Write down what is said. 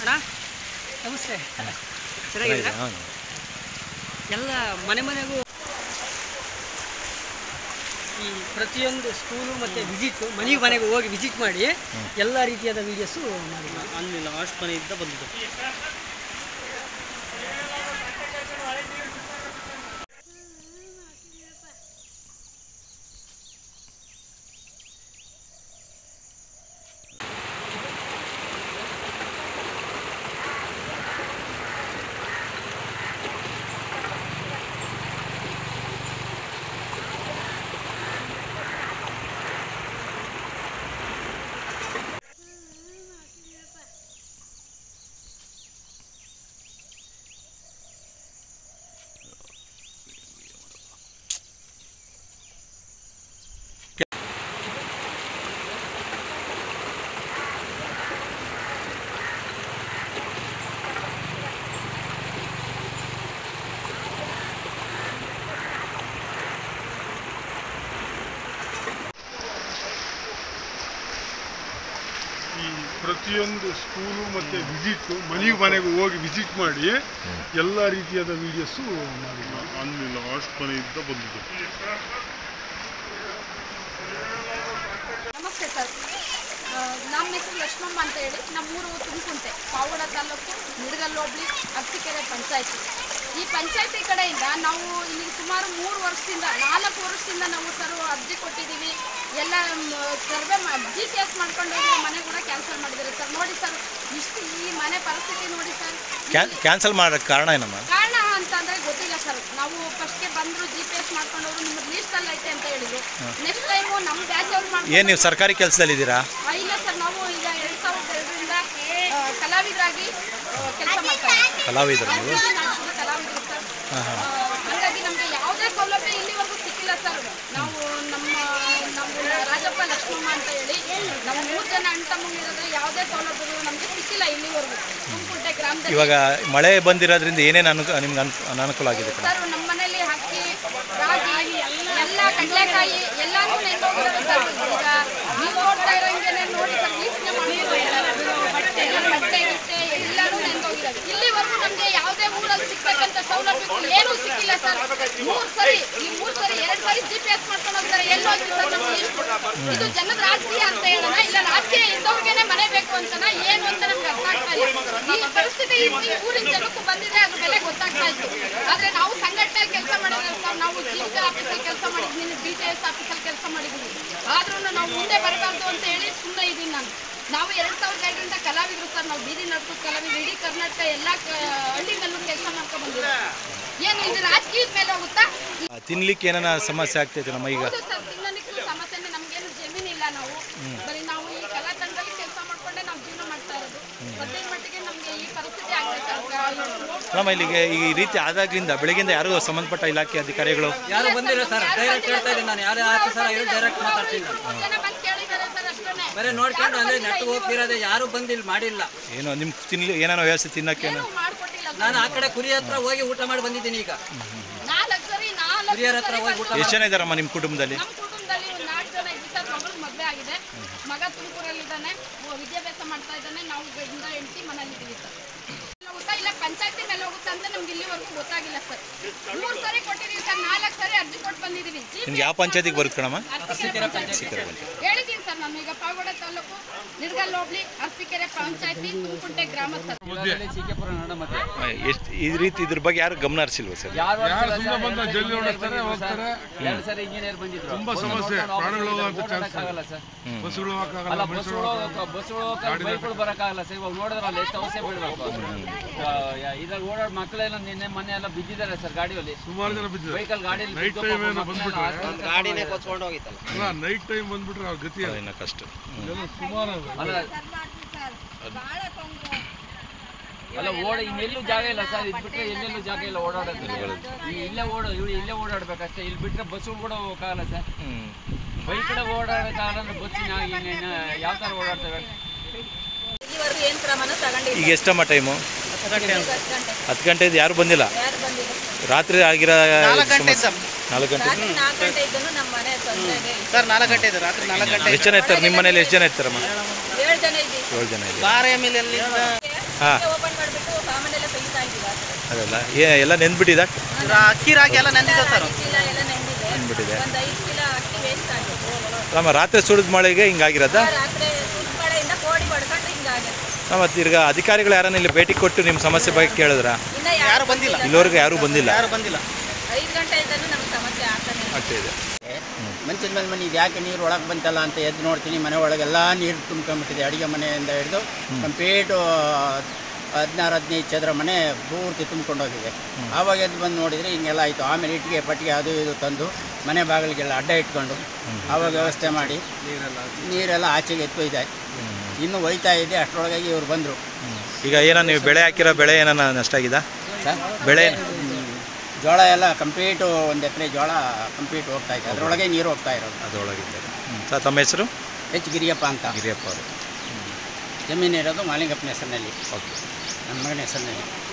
ಅಣ್ಣ ನಮಸ್ತೆ ಚೆನ್ನಾಗಿದ್ದೀರಾ ಎಲ್ಲ ಮನೆ ಮನೆಗೂ ಈ ಪ್ರತಿಯೊಂದು ಸ್ಕೂಲು ಮತ್ತು ವಿಸಿಟ್ ಮನೆಗೆ ಮನೆಗೆ ಹೋಗಿ ವಿಸಿಟ್ ಮಾಡಿ ಎಲ್ಲ ರೀತಿಯಾದ ವೀಡಿಯೋಸು ಮಾಡಿ ಅಲ್ಲಿ ಲಾಸ್ಟ್ ಮನೆಯಿಂದ ಬಂದಿದ್ದು ಈ ಪ್ರತಿಯೊಂದು ಸ್ಕೂಲು ಮತ್ತು ವಿಸಿಟ್ ಮನೆಗೆ ಮನೆಗೆ ಹೋಗಿ ವಿಸಿಟ್ ಮಾಡಿ ಎಲ್ಲ ರೀತಿಯಾದ ವೀಡಿಯೋಸು ಮಾಡಿ ಅಲ್ಲಿ ಲಾಸ್ಟ್ ಮನೆಯಿಂದ ಬಂದಿದ್ದು ನಮಸ್ತೆ ಸರ್ ಆ, ನಮ್ಮ ಹೆಸರು ಲಕ್ಷ್ಮಮ್ಮ ಅಂತ ಹೇಳಿ ನಮ್ಮೂರು ತುಮಕುಂಟೆ ಪಾವಗಡ ತಾಲೂಕು ನಿಡಗಲ್ ಹೋಬಳಿ ಅರಸೀಕೆರೆ ಪಂಚಾಯತಿ ಈ ಪಂಚಾಯತಿ ಕಡೆಯಿಂದ ನಾವು ಇಲ್ಲಿ ಸುಮಾರು ಮೂರು ವರ್ಷದಿಂದ ನಾಲ್ಕು ವರ್ಷದಿಂದ ನಾವು ಸರ್ ಅರ್ಜಿ ಕೊಟ್ಟಿದ್ದೀವಿ ಎಲ್ಲ ಸರ್ವೆ ಜಿ ಪಿ ಎಸ್ ಮಾಡ್ಕೊಂಡು ಹೋಗಿ ಮನೆ ಕೂಡ ಕ್ಯಾನ್ಸಲ್ ಮಾಡಿದ್ದಾರೆ ಸರ್ ನೋಡಿ ಸರ್ ಇಷ್ಟು ಈ ಮನೆ ಪರಿಸ್ಥಿತಿ ನೋಡಿ ಸರ್ ಇಲ್ಲಿ- ಕ್ಯಾನ್ಸಲ್ ಮಾಡೋಕ್ಕೆ ಕಾರಣ ಏನಮ್ಮ ಕಾರಣ ಅಂತಂದ್ರೆ ಗೊತ್ತಿಲ್ಲ ಸರ್ ನಾವು ಫಸ್ಟ್ಗೆ ಬಂದ್ರು ಜಿ ಪಿ ಎಸ್ ಮಾಡ್ಕೊಂಡವ್ರು ನಿಮ್ಮ ಲೀಸ್ಟ್ ಅಲ್ಲಿ ಐತೆ ಅಂತ ಹೇಳಿದ್ರು ನೆಕ್ಸ್ಟ್ ಟೈಮು ನಮ್ಮ ಬ್ಯಾಚ್ ಅವ್ರು ಮಾಡ್ಕೊಂಡು ಏನು ನೀವು ಸರ್ಕಾರಿ ಕೆಲಸದಲ್ಲಿದ್ದೀರಾ ಆ, ಇಲ್ಲ ಸರ್ ನಾವು ಈಗ ಎರಡ್ ಸಾವಿರದ ಎರಡರಿಂದ ಆ, ಕಲಾವಿದರಾಗಿ ಕೆಲಸ ಮಾಡ್ತಾ ಇದ್ದೀವಿ. ಕಲಾವಿದರು ನೀವು ಬೀದಿ ನಾಟಕದ ಕಲಾವಿದರು ಸರ್ ಆ, ಹಾಗಾಗಿ ನಮಗೆ ಯಾವುದೇ ಸೌಲಭ್ಯ ಇಲ್ಲಿವರೆಗೂ ಸಿಕ್ಕಿಲ್ಲ ಸರ್ ನಾವು ನಮ್ಮ ನಮ್ಮ ರಾಜಪ್ಪ ಲಕ್ಷ್ಮಮ್ಮ ಅಂತ ಹೇಳಿ ನಮ್ಮ ಮೂರು ಜನ ಅಣ್ಣ ತಮ್ಮಂದಿರೋದ್ರೆ ಯಾವುದೇ ಸೌಲಭ್ಯಗಳು ನಮಗೆ ಸಿಕ್ಕಿಲ್ಲ ಇಲ್ಲಿವರೆಗೂ ತುಮಕುಂಟೆ ಗ್ರಾಮದಲ್ಲಿ ಇವಾಗ ಮಳೆ ಬಂದಿರೋದ್ರಿಂದ ಏನೇನು ಅನುಕ ನಿಮ್ಗೆ ಅನು ಅನಾನುಕೂಲ ಆಗಿದೆ ಕಣ ಸರ್ ನಮ್ಮ ಮನೇಲಿ ಅಕ್ಕಿ ರಾಗಿ ಎಲ್ಲ ಕಡಲೆಕಾಯಿ ಎಲ್ಲಾನು ನೆನ್ಪೋಗಿರೋದು ಸರ್ ಈಗ ನೀವು ನೋಡ್ತಾ ಇರೋಂಗೆನೆ ನೋಡಿ ಸರ್ ವೀಕ್ಷಣೆ ಮಾಡ್ಬೋದು ಬಟ್ಟೆ ಬಟ್ಟೆ ಗಿಟ್ಟೆ ಎಲ್ಲಾನು ನೆನ್ಪೋಗಿರೋದು ಇಲ್ಲಿವರೆಗೂ ನಮಗೆ ಯಾವುದೇ ಊರಲ್ಲಿ ಸಿಗ್ಬೇಕಂತ ಸೌಲಭ್ಯ ಏನೂ ಸಿಕ್ಕಿಲ್ಲ ಸರ್ ಮೂರು ಸರಿ ಈ ಮೂರು ಸರಿ ಎರಡು ಸರಿ ಜಿ ಪಿ ಎಸ್ ಮಾಡ್ಕೊಂಡು ಹೋಗ್ತಾರೆ ಎಲ್ಲಿ ಹೋಗಿ ಸರ್ ನಮ್ಗೆ ಇಷ್ಟು ಇದು ಜನದ ರಾಜಕೀಯ ಅಂತ ಹೇಳೋಣ ಇಲ್ಲ ರಾಜಕೀಯ ಇದ್ದವ್ರಿಗೇನೆ ಮನೆ ಬೇಕು ಅಂತನಾ ಏನು ಅಂತ ನಮ್ಗೆ ಅರ್ಥ ಆಗ್ತಾ ಇಲ್ಲ ಈ ಪರಿಸ್ಥಿತಿ ಈ ಈ ಊರಿನ ಜನಕ್ಕೂ ಬಂದಿದೆ ಅದ್ರ ಬೆಲೆ ಗೊತ್ತಾಗ್ತಾ ಇತ್ತು ಆದ್ರೆ ನಾವು ಸಂಘಟನೆ ಕೆಲಸ ಮಾಡಿದ್ರೆ ಸರ್ ನಾವು ಜೀವಿಕ ಆಫೀಸಲ್ಲಿ ಕೆಲಸ ಮಾಡಿದ್ದೀನಿ ಬಿ ಟಿ ಎಸ್ ಆಫೀಸಲ್ಲಿ ಕೆಲಸ ಮಾಡಿದ್ದೀನಿ ಆದ್ರೂ ನಾವು ಮುಂದೆ ಬರಬಾರ್ದು ಅಂತ ಹೇಳಿ ಸುಮ್ಮನೆ ಇದ್ದೀನಿ ನಾನು ನಾವು ಎರಡ್ ಸಾವಿರದ ಎರಡರಿಂದ ಕಲಾವಿದರು ಸರ್ ನಾವು ಬೀದಿ ನಾಟಕದ ಕಲಾವಿದರು ಇಡೀ ಕರ್ನಾಟಕ ಎಲ್ಲ ಹಳ್ಳಿನಲ್ಲೂ ಕೆಲಸ ಮಾಡ್ಕೊಂಡು ಬಂದಿದ್ದೀವಿ ಏನು ಇದು ರಾಜಕೀಯದ ಮೇಲೆ ಹೋಗುತ್ತಾ ತಿನ್ಲಿಕ್ಕೆ ಏನಾನ ಸಮಸ್ಯೆ ಆಗ್ತೈತೆ ನಮ್ಮ ಈಗ ಹೌದು ಸರ್ ತಿನ್ನೋದಕ್ಕೂ ಸಮಸ್ಯೆನೇ ನಮ್ಗೇನು ಜಮೀನಿಲ್ಲ ನಾವು ಬರೀ ನಾವು ಈ ಕಲಾತಂಡದಲ್ಲಿ ಕೆಲಸ ಮಾಡ್ಕೊಂಡೆ ನಾವು ಜೀವನ ಮಾಡ್ತಾ ಇರೋದು ಸದ್ಯದ ಮಟ್ಟಿಗೆ ನಮಗೆ ಈ ಪರಿಸ್ಥಿತಿ ಆಗಿದೆ ಸರ್ ನಮ್ಮ ಇಲ್ಲಿಗೆ ಈ ರೀತಿ ಆದಾಗ್ಲಿಂದ ಬೆಳಗ್ಗಿಂದ ಯಾರು ಸಂಬಂಧಪಟ್ಟ ಇಲಾಖೆ ಅಧಿಕಾರಿಗಳು ಯಾರು ಬಂದಿಲ್ಲ ಸರ್ ಡೈರೆಕ್ಟ್ ಹೇಳ್ತಾ ಇದ್ದೀನಿ ನಾನು ಯಾರೇ ಆಫೀಸರ್ ಆಗಿರೋ ಡೈರೆಕ್ಟ್ ಮಾತಾಡ್ತೀನಿ ನಾನು ಮೂರ್ ಜನ ಬಂದು ಕೇಳಿದ್ದಾರೆ ಸರ್ ಅಷ್ಟೇ ಬರೀ ನೋಡ್ಕೊಂಡು ಅಂದ್ರೆ ನೆಟ್ಟು ಹೋಗ್ತಿರೋದೇ ಯಾರು ಬಂದಿಲ್ಲ ಮಾಡಿಲ್ಲ ಏನೋ ನಿಮ್ಮ ತಿನ್ಲಿ ಏನೇನೋ ವ್ಯವಸ್ಥೆ ತಿನ್ನಕ್ಕೆ ಏನೋ ಏನು ಮಾಡ್ಕೊಟ್ಟಿಲ್ಲ ನಾನು ಆ ಕಡೆ ಕುರಿ ಹತ್ರ ಹೋಗಿ ಊಟ ಮಾಡಿ ಬಂದಿದ್ದೀನಿ ಈಗ ನಾಲ್ಕು ಸರಿ ನಾಲ್ಕು ಹಿರಿಯರ ಹತ್ರ ಹೋಗಿ ಊಟ ಎಷ್ಟು ಜನ ಇದ್ದಾರಮ್ಮ ನಿಮ್ಮ ಕುಟುಂಬದಲ್ಲಿ ನಮ್ಮ ಕುಟುಂಬದಲ್ಲಿ ಒಂದು ನಾಲ್ಕು ಜನ ಇದ್ದೀವಿ ಸರ್ ಮಗಳು ಮದುವೆ ಆಗಿದೆ ಮಗ ತುಮಕೂರಲ್ಲಿದ್ದಾನೆ ಒ- ವಿದ್ಯಾಭ್ಯಾಸ ಮಾಡ್ತಾ ಇದ್ದಾನೆ ನಾವು ಗಂಡ ಹೆಂಡತಿ ಮನೇಲಿ ಇದ್ದೀವಿ ಸರ್ ಹೋಗುತ್ತಾ ಇಲ್ಲ ಪಂಚಾಯತಿ ಮೇಲೆ ಹೋಗುತ್ತಾ ಅಂತ ನಮ್ಗೆ ಇಲ್ಲಿವರೆಗೂ ಗೊತ್ತಾಗಿಲ್ಲ ಸರ್ ಮೂರು ಸರಿ ಕೊಟ್ಟಿದ್ದೀವಿ ಸರ್ ನಾಲ್ಕು ಸರಿ ಅರ್ಜಿ ಕೊಟ್ಟು ಬಂದಿದ್ದೀವಿ ಜಿ ನಿಮ್ಗೆ ಯಾವ ಪಂಚಾಯತಿಗೆ ಬರುತ್ತೆ ಕಣಮ್ಮ ಅರಸೀಕೆರೆ ಪಂಚಾಯತಿ ಹೇಳಿದ್ದೀನಿ ಸರ್ ನಾನು ಈಗ ಪಾವಗಡ ತಾಲೂಕು ನಿಡ್ಗಲ್ ಹೋಬ್ಳಿ ಅರಸೀಕೆರೆ ಪಂಚಾಯತಿ ತುಮಕುಂಟೆ ಗ್ರಾಮ ಸರ್ ಎಷ್ಟು ಈ ರೀತಿ ಇದ್ರ ಬಗ್ಗೆ ಯಾರು ಗಮನ ಹರಿಸಿಲ್ವ ಸರ್ ಯಾರು ಸುಮ್ಮನೆ ಬಂದ ಜಲ್ದಿ ಓಡಿಸ್ತಾರೆ ಹೋಗ್ತಾರೆ ಎರಡು ಸರಿ ಇಂಜಿನಿಯರ್ ಬಂದಿದ್ರು ತುಂಬಾ ಸಮಸ್ಯೆ ಪ್ರಾಣಿಗಳು ಹೋಗುವಂತ ಚಾನ್ಸ್ ಆಗಲ್ಲ ಸರ್ ಬಸ್ಗಳು ಅಲ್ಲ ಹೋಗಕ್ಕಾಗಲ್ಲ ಬಸ್ಗಳು ಬಸ್ಗಳು ಬೈಕ್ಗಳು ಬರೋಕ್ಕಾಗಲ್ಲ ಸರ್ ಇವಾಗ ನೋಡಿದ್ರಲ್ಲ ಎಷ್ಟು ಅವಶ್ಯ ಬೀಳ್ಬೇಕು ಇದ್ರಲ್ಲಿ ಓಡಾಡೋ ಮಕ್ಕಳೆಲ್ಲ ನಿನ್ನೆ ಮೊನ್ನೆ ಎಲ್ಲ ಬಿದ್ದಿದ್ದಾರೆ ಸರ್ ಗಾಡಿಯಲ್ಲಿ ಸುಮಾರು ಜನ ಬಿದ್ದಿದ್ದಾರೆ ಬೈಕಲ್ಲಿ ಗಾಡಿಯಲ್ಲಿ ನೈಟ್ ಬಿದ್ದು ಟೈಮ್ ಏನೋ ಪಾಪ ಮಕ್ಳೆಲ್ಲ ಬಂದ್ಬಿಟ್ರೆ ಆಸ್ಪತ್ರೆಗೆ ಗಾಡಿನೇ ಕೊಚ್ಕೊಂಡು ಹೋಗಿತ್ತಲ್ಲ ಅಲ್ಲ ನೈಟ್ ಟೈಮ್ ಬಂದ್ಬಿಟ್ರೆ ಅವ್ರ ಗತಿ ಅದು. ಇನ್ನು ಕಷ್ಟ ಹ್ಮ್. ಇದೆಲ್ಲ ಸುಮಾರು ಅಲ್ಲ ಅಲ್ಲ ಓಡ ಇನ್ನೆಲ್ಲೂ ಜಾಗ ಇಲ್ಲ ಸರ್ ಇದು ಬಿಟ್ಟರೆ ಎಲ್ಲೆಲ್ಲೂ ಜಾಗ ಇಲ್ಲ ಓಡಾಡೋದು ಈ ಇಲ್ಲೇ ಓಡ ಇವ್ರು ಇಲ್ಲೇ ಓಡಾಡ್ಬೇಕಷ್ಟೇ ಇಲ್ಲಿ ಬಿಟ್ಟರೆ ಬಸ್ಸುಗಳು ಕೂಡ ಹೋಗೋಕ್ಕಾಗಲ್ಲ ಸರ್ ಹ್ಮ್. ಬೈಕ್ ಕಡೆ ಓಡಾಡೋಕ್ಕಾಗಲ್ಲ ಅಂದ್ರೆ ಬಸ್ಸಿನ ಯಾವ ಥರ ಓಡಾಡ್ತೇವೆ ಇಲ್ಲಿವರೆಗೂ ಏನು ಕ್ರಮನ ತಗೊಂಡಿಲ್ಲ ಈಗ ಎಷ್ಟಮ್ಮ ಟೈಮು ಗಂಟೆ ಹತ್ತು ಗಂಟೆದು ಯಾರು ಬಂದಿಲ್ಲ ಯಾರು ಬಂದಿಲ್ಲ ರಾತ್ರಿ ಆಗಿರೋ ನಾಲ್ಕು ಗಂಟೆ ಸಮಸ್ಯೆ- ನಾಲ್ಕು ಗಂಟೆ ರಾತ್ರಿ ನಾಲ್ಕು ಗಂಟೆ ಇದ್ದನು ನಮ್ಮ ಮನೆ ತೊಂದರೆಗೆ ಸರ್ ನಾಲ್ಕು ಗಂಟೆ ಇದೆ ರಾತ್ರಿ ನಾಲ್ಕು ಗಂಟೆ ಎಷ್ಟು ಜನ ಇರ್ತಾರೆ ನಿಮ್ಮ ಮನೇಲಿ ಎಷ್ಟು ಜನ ಇರ್ತಾರಮ್ಮ ಏಳು ಜನ ಇದ್ದೀವಿ ಏಳು ಜನ ಇದೆ ಬಾರ ಎಮ್ ಎಲ್ ಎಲ್ಲಿ ಹಾಂ ಓಪನ್ ಮಾಡಿಬಿಟ್ಟು ಸಾಮಾನೆಲ್ಲ ತೆಗಿತಾ ಇದ್ದೀವಿ ಆ ಕಡೆ. ಅದಲ್ಲ ಏ ಎಲ್ಲ ನೆಂದ್ಬಿಟ್ಟಿದ ಅಕ್ಕಿ ರಾಗಿ ಎಲ್ಲ ನೆಂದಿದೆ ಸರ್ ಐದು ಚೀಲ ಎಲ್ಲ ನೆಂದಿದೆ ನೆಂದ್ಬಿಟ್ಟಿದೆ ಒಂದು ಐದು ಚೀಲ ಅಕ್ಕಿ ವೇಸ್ಟ್ ಆಗಿದೆ ನಮ್ಮ ರಾತ್ರಿ ಸುಳಿದ ಮಳೆಗೆ ಹಿಂಗಾಗಿರೋದ ರಾತ್ರಿ ಕಡೆಯಿಂದ ಕೋಡಿ ಬಡ್ಕೊಂಡು ಹಿಂಗಾಗತ್ತೆ ಮತ್ತು ಈಗ ಅಧಿಕಾರಿಗಳು ಯಾರನ್ನ ಇಲ್ಲಿ ಭೇಟಿ ಕೊಟ್ಟು ನಿಮ್ಮ ಸಮಸ್ಯೆ ಬಗ್ಗೆ ಕೇಳಿದ್ರ ಇನ್ನ ಯಾರು ಬಂದಿಲ್ಲ ಇಲ್ಲಿವರೆಗೂ ಯಾರೂ ಬಂದಿಲ್ಲ ಯಾರು ಬಂದಿಲ್ಲ ಐದು ಗಂಟೆಯಿಂದನೂ ನಮ್ಗೆ ಸಮಸ್ಯೆ ಆಗ್ತಾನೆ ಇದೆ. ಆಗ್ತಿದೆ ಮಂಚದ ಮೇಲೆ ಮನೆ ಇದು ಯಾಕೆ ನೀರು ಒಳಗೆ ಬಂತಲ್ಲ ಅಂತ ಎದ್ದು ನೋಡ್ತೀನಿ ಮನೆ ಒಳಗೆಲ್ಲ ನೀರು ತುಂಬ್ಕೊಂಡ್ಬಿಟ್ಟಿದೆ ಅಡುಗೆ ಮನೆಯಿಂದ ಹಿಡಿದು ಕಂಪ್ಲೀಟು ಹದಿನಾರು ಹದಿನೈದು ಚದರ ಮನೆ ಪೂರ್ತಿ ತುಂಬ್ಕೊಂಡೋಗಿದೆ ಆವಾಗ ಎದ್ದು ಬಂದು ನೋಡಿದರೆ ಹಿಂಗೆಲ್ಲ ಆಯಿತು ಆಮೇಲೆ ಇಟ್ಟಿಗೆ ಪಟ್ಟಿಗೆ ಅದು ಇದು ತಂದು ಮನೆ ಬಾಗಿಲಿಗೆಲ್ಲ ಅಡ್ಡ ಇಟ್ಕೊಂಡು ಆವಾಗ ವ್ಯವಸ್ಥೆ ಮಾಡಿ ನೀರೆಲ್ಲ ಆಚೆಗೆ ಎತ್ತೊಯ್ದೆ ಇನ್ನು ಒಯ್ತಾ ಇದೆ ಅಷ್ಟರೊಳಗಾಗಿ ಇವ್ರು ಬಂದರು ಈಗ ಏನೋ ನೀವು ಬೆಳೆ ಹಾಕಿರೋ ಬೆಳೆ ಏನಾನ ನಷ್ಟ ಆಗಿದ ಸರ್ ಬೆಳೆ ಜೋಳ ಎಲ್ಲ ಕಂಪ್ಲೀಟು ಒಂದು ಎಕರೆ ಜೋಳ ಕಂಪ್ಲೀಟ್ ಹೋಗ್ತಾ ಇದೆ ಅದರೊಳಗೆ ನೀರು ಹೋಗ್ತಾ ಇರೋದು ಅದರೊಳಗಿದೆ ಸರ್ ತಮ್ಮ ಹೆಸರು ಎಚ್ ಗಿರಿಯಪ್ಪ ಅಂತ ಗಿರಿಯಪ್ಪ ಅವರು ಜಮೀನು ಇರೋದು ಮಾಲಿಂಗಪ್ಪನ ಹೆಸರಿನಲ್ಲಿ ಓಕೆ ನನ್ನ ಮಗನ ಹೆಸರಿನಲ್ಲಿ